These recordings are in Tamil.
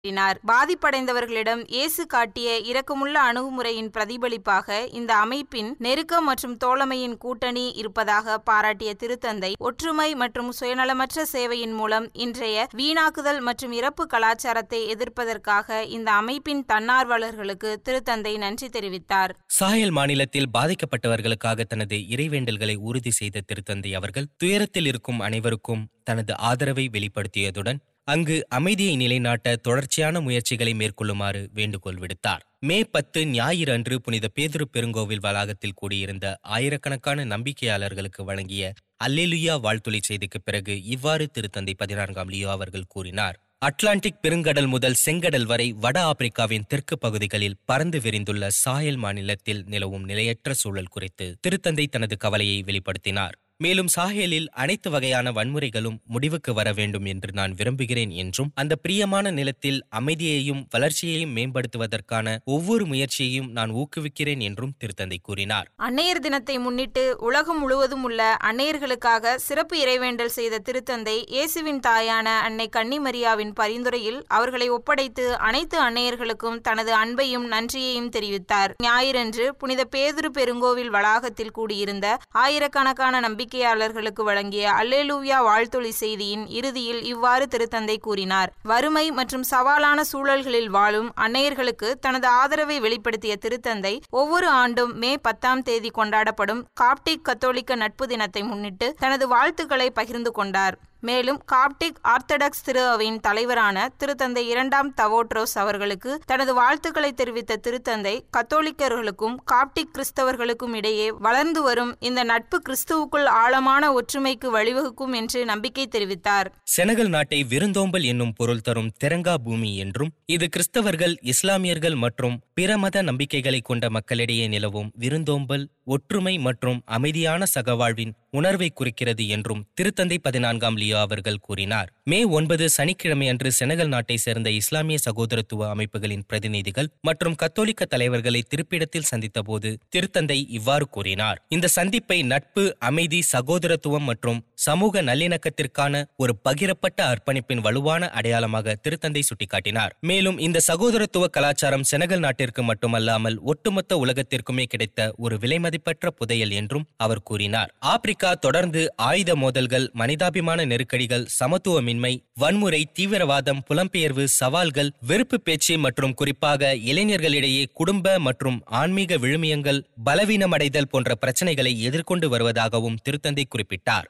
கூறினார் பாதிப்படைந்தவர்களிடம் இயேசு காட்டிய இரக்கமுள்ள அணுகுமுறையின் பிரதிபலிப்பாக இந்த அமைப்பின் நெருக்கம் மற்றும் தோழமையின் கூட்டணி இருப்பதாக பாராட்டிய திருத்தந்தை ஒற்றுமை மற்றும் சுயநலமற்ற சேவையின் மூலம் இன்றைய வீணாக்குதல் மற்றும் இறப்பு கலாச்சாரத்தை எதிர்ப்பதற்காக இந்த அமைப்பின் தன்னார்வலர்களுக்கு திருத்தந்தை நன்றி தெரிவித்தார் சாயல் மாநிலத்தில் பாதிக்கப்பட்டவர்களுக்காக தனது இறைவேண்டல்களை உறுதி செய்த திருத்தந்தை அவர்கள் துயரத்தில் இருக்கும் அனைவருக்கும் தனது ஆதரவை வெளிப்படுத்தியதுடன் அங்கு அமைதியை நிலைநாட்ட தொடர்ச்சியான முயற்சிகளை மேற்கொள்ளுமாறு வேண்டுகோள் விடுத்தார் மே பத்து ஞாயிறு அன்று புனித பேதுரு பெருங்கோவில் வளாகத்தில் கூடியிருந்த ஆயிரக்கணக்கான நம்பிக்கையாளர்களுக்கு வழங்கிய அல்லேலுயா வாழ்த்துளை செய்திக்கு பிறகு இவ்வாறு திருத்தந்தை பதினான்காம் லியோ அவர்கள் கூறினார் அட்லாண்டிக் பெருங்கடல் முதல் செங்கடல் வரை வட ஆப்பிரிக்காவின் தெற்கு பகுதிகளில் பறந்து விரிந்துள்ள சாயல் மாநிலத்தில் நிலவும் நிலையற்ற சூழல் குறித்து திருத்தந்தை தனது கவலையை வெளிப்படுத்தினார் மேலும் சாஹேலில் அனைத்து வகையான வன்முறைகளும் முடிவுக்கு வர வேண்டும் என்று நான் விரும்புகிறேன் என்றும் அந்த பிரியமான நிலத்தில் அமைதியையும் வளர்ச்சியையும் மேம்படுத்துவதற்கான ஒவ்வொரு முயற்சியையும் நான் ஊக்குவிக்கிறேன் என்றும் திருத்தந்தை கூறினார் அன்னையர் தினத்தை முன்னிட்டு உலகம் முழுவதும் உள்ள அன்னையர்களுக்காக சிறப்பு இறைவேண்டல் செய்த திருத்தந்தை இயேசுவின் தாயான அன்னை கன்னிமரியாவின் பரிந்துரையில் அவர்களை ஒப்படைத்து அனைத்து அன்னையர்களுக்கும் தனது அன்பையும் நன்றியையும் தெரிவித்தார் ஞாயிறன்று புனித பேதுரு பெருங்கோவில் வளாகத்தில் கூடியிருந்த ஆயிரக்கணக்கான நம்பிக்கையாளர்களுக்கு வழங்கிய அல்லேலூயா வாழ்த்தொழி செய்தியின் இறுதியில் இவ்வாறு திருத்தந்தை கூறினார் வறுமை மற்றும் சவாலான சூழல்களில் வாழும் அன்னையர்களுக்கு தனது ஆதரவை வெளிப்படுத்திய திருத்தந்தை ஒவ்வொரு ஆண்டும் மே பத்தாம் தேதி கொண்டாடப்படும் காப்டிக் கத்தோலிக்க நட்பு தினத்தை முன்னிட்டு தனது வாழ்த்துக்களை பகிர்ந்து கொண்டார் மேலும் காப்டிக் ஆர்த்தடாக்ஸ் திரு அவையின் தலைவரான திருத்தந்தை இரண்டாம் தவோட்ரோஸ் அவர்களுக்கு தனது வாழ்த்துக்களை தெரிவித்த திருத்தந்தை கத்தோலிக்கர்களுக்கும் காப்டிக் கிறிஸ்தவர்களுக்கும் இடையே வளர்ந்து வரும் இந்த நட்பு கிறிஸ்துவுக்குள் ஆழமான ஒற்றுமைக்கு வழிவகுக்கும் என்று நம்பிக்கை தெரிவித்தார் செனகல் நாட்டை விருந்தோம்பல் என்னும் பொருள் தரும் தெரங்கா பூமி என்றும் இது கிறிஸ்தவர்கள் இஸ்லாமியர்கள் மற்றும் பிற மத நம்பிக்கைகளை கொண்ட மக்களிடையே நிலவும் விருந்தோம்பல் ஒற்றுமை மற்றும் அமைதியான சகவாழ்வின் உணர்வை குறிக்கிறது என்றும் திருத்தந்தை பதினான்காம் லியோ அவர்கள் கூறினார் மே ஒன்பது சனிக்கிழமை அன்று செனகல் நாட்டை சேர்ந்த இஸ்லாமிய சகோதரத்துவ அமைப்புகளின் பிரதிநிதிகள் மற்றும் கத்தோலிக்க தலைவர்களை திருப்பிடத்தில் சந்தித்தபோது திருத்தந்தை இவ்வாறு கூறினார் இந்த சந்திப்பை நட்பு அமைதி சகோதரத்துவம் மற்றும் சமூக நல்லிணக்கத்திற்கான ஒரு பகிரப்பட்ட அர்ப்பணிப்பின் வலுவான அடையாளமாக திருத்தந்தை சுட்டிக்காட்டினார் மேலும் இந்த சகோதரத்துவ கலாச்சாரம் செனகல் நாட்டிற்கு மட்டுமல்லாமல் ஒட்டுமொத்த உலகத்திற்குமே கிடைத்த ஒரு விலைமதிப்பற்ற புதையல் என்றும் அவர் கூறினார் ஆப்பிரிக்கா தொடர்ந்து ஆயுத மோதல்கள் மனிதாபிமான நெருக்கடிகள் சமத்துவமின்மை வன்முறை தீவிரவாதம் புலம்பெயர்வு சவால்கள் வெறுப்பு பேச்சு மற்றும் குறிப்பாக இளைஞர்களிடையே குடும்ப மற்றும் ஆன்மீக விழுமியங்கள் பலவீனமடைதல் போன்ற பிரச்சனைகளை எதிர்கொண்டு வருவதாகவும் திருத்தந்தை குறிப்பிட்டார்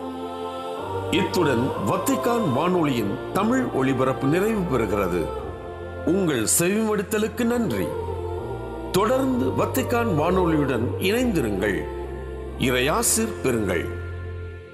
இத்துடன் வத்திக்கான் வானொலியின் தமிழ் ஒளிபரப்பு நிறைவு பெறுகிறது உங்கள் செவிமடுத்தலுக்கு நன்றி தொடர்ந்து வத்திக்கான் வானொலியுடன் இணைந்திருங்கள் இறையாசிர் பெறுங்கள்